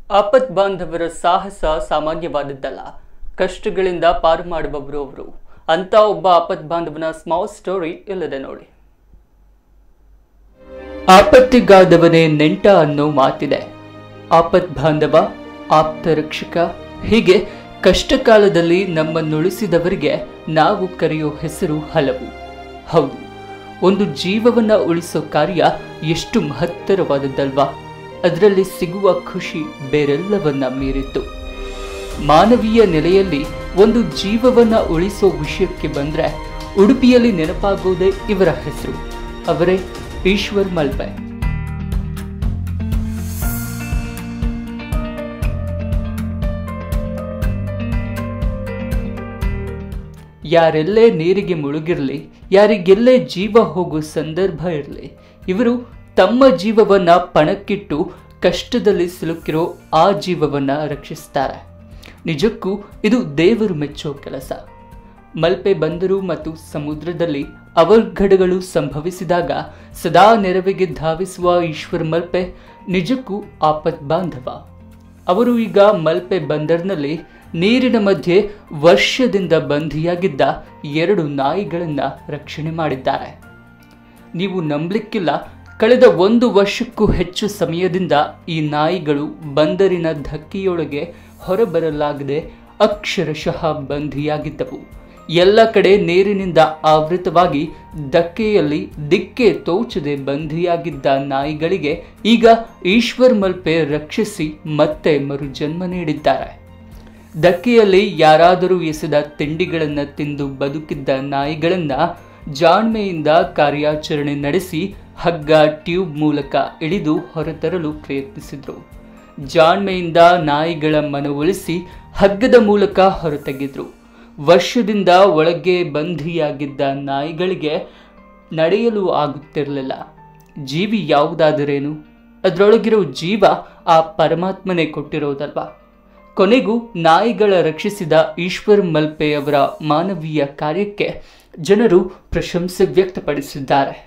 ಆಪತ್ ಬಾಂಧವರ ಸಾಹಸ ಸಾಮಾನ್ಯವಾದದ್ದಲ್ಲ ಕಷ್ಟಗಳಿಂದ ಪಾರು ಮಾಡುವವರು ಅವರು ಅಂತ ಒಬ್ಬ ಆಪತ್ ಬಾಂಧವನ ಸ್ಮಾಲ್ ಸ್ಟೋರಿ ಇಲ್ಲದೆ ನೋಡಿ ಆಪತ್ತಿಗಾದವನೇ ನೆಂಟ ಅನ್ನೋ ಮಾತಿದೆ ಆಪತ್ ಬಾಂಧವ ಆಪ್ತ ರಕ್ಷಕ ಹೀಗೆ ಕಷ್ಟ ಕಾಲದಲ್ಲಿ ನಮ್ಮನ್ನುಳಿಸಿದವರಿಗೆ ನಾವು ಕರೆಯೋ ಹೆಸರು ಹಲವು ಹೌದು ಒಂದು ಜೀವವನ್ನ ಉಳಿಸೋ ಕಾರ್ಯ ಎಷ್ಟು ಮಹತ್ತರವಾದದ್ದಲ್ವಾ ಅದರಲ್ಲಿ ಸಿಗುವ ಖುಷಿ ಬೇರೆಲ್ಲವನ್ನ ಮೀರಿತ್ತು ಮಾನವೀಯ ನೆಲೆಯಲ್ಲಿ ಒಂದು ಜೀವವನ್ನ ಉಳಿಸೋ ವಿಷಯಕ್ಕೆ ಬಂದ್ರೆ ಉಡುಪಿಯಲ್ಲಿ ನೆನಪಾಗೋದೇ ಇವರ ಹೆಸರು ಅವರೇ ಈಶ್ವರ್ ಮಲ್ಪೆ ಯಾರೆಲ್ಲೇ ನೀರಿಗೆ ಮುಳುಗಿರ್ಲಿ ಯಾರಿಗೆಲ್ಲೇ ಜೀವ ಹೋಗೋ ಸಂದರ್ಭ ಇರಲಿ ಇವರು ತಮ್ಮ ಜೀವವನ್ನ ಪಣಕ್ಕಿಟ್ಟು ಕಷ್ಟದಲ್ಲಿ ಸಿಲುಕಿರೋ ಆ ಜೀವವನ್ನ ರಕ್ಷಿಸ್ತಾರೆ ನಿಜಕ್ಕೂ ಇದು ದೇವರು ಮೆಚ್ಚೋ ಕೆಲಸ ಮಲ್ಪೆ ಬಂದರು ಮತ್ತು ಸಮುದ್ರದಲ್ಲಿ ಅವಘಡಗಳು ಸಂಭವಿಸಿದಾಗ ಸದಾ ನೆರವಿಗೆ ಧಾವಿಸುವ ಈಶ್ವರ್ ಮಲ್ಪೆ ನಿಜಕ್ಕೂ ಆಪತ್ ಬಾಂಧವ ಅವರು ಈಗ ಮಲ್ಪೆ ಬಂದರ್ನಲ್ಲಿ ನೀರಿನ ಮಧ್ಯೆ ವರ್ಷದಿಂದ ಬಂಧಿಯಾಗಿದ್ದ ಎರಡು ನಾಯಿಗಳನ್ನ ರಕ್ಷಣೆ ಮಾಡಿದ್ದಾರೆ ನೀವು ನಂಬಲಿಕ್ಕಿಲ್ಲ ಕಳೆದ ಒಂದು ವರ್ಷಕ್ಕೂ ಹೆಚ್ಚು ಸಮಯದಿಂದ ಈ ನಾಯಿಗಳು ಬಂದರಿನ ಧಕ್ಕೆಯೊಳಗೆ ಹೊರಬರಲಾಗದೆ ಅಕ್ಷರಶಃ ಬಂಧಿಯಾಗಿದ್ದವು ಎಲ್ಲ ಕಡೆ ನೀರಿನಿಂದ ಆವೃತವಾಗಿ ಧಕ್ಕೆಯಲ್ಲಿ ದಿಕ್ಕೆ ತೋಚದೆ ಬಂಧಿಯಾಗಿದ್ದ ನಾಯಿಗಳಿಗೆ ಈಗ ಈಶ್ವರ್ ಮಲ್ಪೆ ರಕ್ಷಿಸಿ ಮತ್ತೆ ಮರುಜನ್ಮ ನೀಡಿದ್ದಾರೆ ಧಕ್ಕೆಯಲ್ಲಿ ಯಾರಾದರೂ ಎಸೆದ ತಿಂಡಿಗಳನ್ನು ತಿಂದು ಬದುಕಿದ್ದ ನಾಯಿಗಳನ್ನ ಜಾಣ್ಮೆಯಿಂದ ಕಾರ್ಯಾಚರಣೆ ನಡೆಸಿ ಹಗ್ಗ ಟ್ಯೂಬ್ ಮೂಲಕ ಇಳಿದು ಹೊರತರಲು ಪ್ರಯತ್ನಿಸಿದ್ರು ಜಾಣ್ಮೆಯಿಂದ ನಾಯಿಗಳ ಮನವೊಲಿಸಿ ಹಗ್ಗದ ಮೂಲಕ ಹೊರತೆಗೆದ್ರು ವರ್ಷದಿಂದ ಒಳಗೆ ಬಂಧಿಯಾಗಿದ್ದ ನಾಯಿಗಳಿಗೆ ನಡೆಯಲು ಆಗುತ್ತಿರಲಿಲ್ಲ ಜೀವಿ ಯಾವುದಾದರೇನು ಅದರೊಳಗಿರೋ ಜೀವ ಆ ಪರಮಾತ್ಮನೇ ಕೊಟ್ಟಿರೋದಲ್ವಾ ಕೊನೆಗೂ ನಾಯಿಗಳ ರಕ್ಷಿಸಿದ ಈಶ್ವರ್ ಮಲ್ಪೆ ಅವರ ಮಾನವೀಯ ಕಾರ್ಯಕ್ಕೆ ಜನರು ಪ್ರಶಂಸೆ ವ್ಯಕ್ತಪಡಿಸಿದ್ದಾರೆ